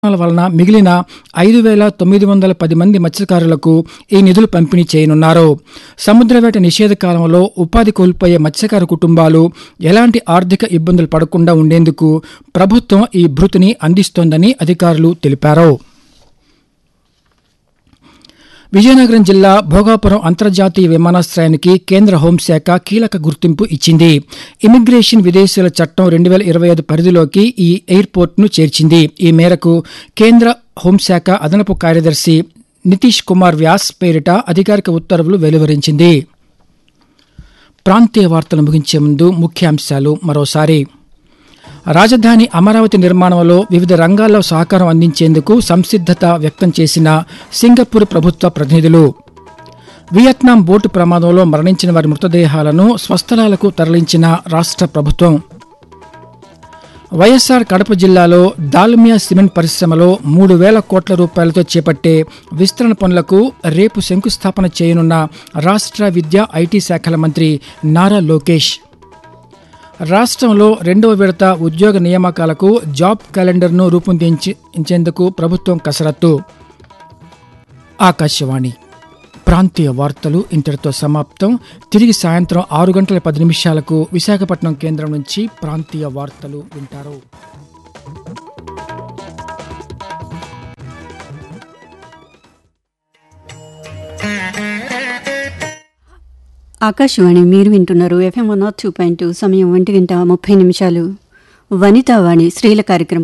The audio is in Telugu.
కారణాల వలన మిగిలిన ఐదు వేల తొమ్మిది వందల పది మంది మత్స్యకారులకు ఈ నిధులు పంపిణీ చేయనున్నారు సముద్రవేట నిషేధ కాలంలో ఉపాధి కోల్పోయే మత్స్యకార కుటుంబాలు ఎలాంటి ఆర్థిక ఇబ్బందులు పడకుండా ఉండేందుకు ప్రభుత్వం ఈ భృతిని అందిస్తోందని అధికారులు తెలిపారు విజయనగరం జిల్లా భోగాపురం అంతర్జాతీయ విమానాశ్రయానికి కేంద్ర హోంశాఖ కీలక గుర్తింపు ఇచ్చింది ఇమిగ్రేషన్ విదేశీయుల చట్టం రెండు వేల ఇరవై ఐదు పరిధిలోకి ఈ ఎయిర్పోర్ట్ను చేర్చింది ఈ మేరకు కేంద్ర హోంశాఖ అదనపు కార్యదర్శి నితీష్ కుమార్ వ్యాస్ పేరిట అధికారిక ఉత్తర్వులు వెలువరించింది ప్రాంతీయ వార్తలు ముగించే ముందు ముఖ్యాంశాలు మరోసారి రాజధాని అమరావతి నిర్మాణంలో వివిధ రంగాల్లో సహకారం అందించేందుకు సంసిద్ధత వ్యక్తం చేసిన సింగపూర్ ప్రభుత్వ ప్రతినిధులు వియత్నాం బోటు ప్రమాదంలో మరణించిన వారి మృతదేహాలను స్వస్థలాలకు తరలించిన రాష్ట్ర ప్రభుత్వం వైఎస్ఆర్ కడప జిల్లాలో దాల్మియా సిమెంట్ పరిశ్రమలో మూడు వేల కోట్ల రూపాయలతో చేపట్టే విస్తరణ పనులకు రేపు శంకుస్థాపన చేయనున్న రాష్ట్ర విద్యా ఐటీ శాఖల మంత్రి నారా లోకేష్ రాష్ట్రంలో రెండవ విడత ఉద్యోగ నియామకాలకు జాబ్ క్యాలెండర్ను రూపొందించేందుకు ప్రభుత్వం కసరత్తు ఆకాశవాణి ప్రాంతీయ వార్తలు ఇంతటితో సమాప్తం తిరిగి సాయంత్రం ఆరు గంటల పది నిమిషాలకు విశాఖపట్నం కేంద్రం నుంచి ప్రాంతీయ వార్తలు వింటారు ఆకాశవాణి మీరు వింటున్నారు FM one nought two point two సమయం ఒంటి గంట ముప్పై నిమిషాలు వనితావాణి స్త్రీల కార్యక్రమం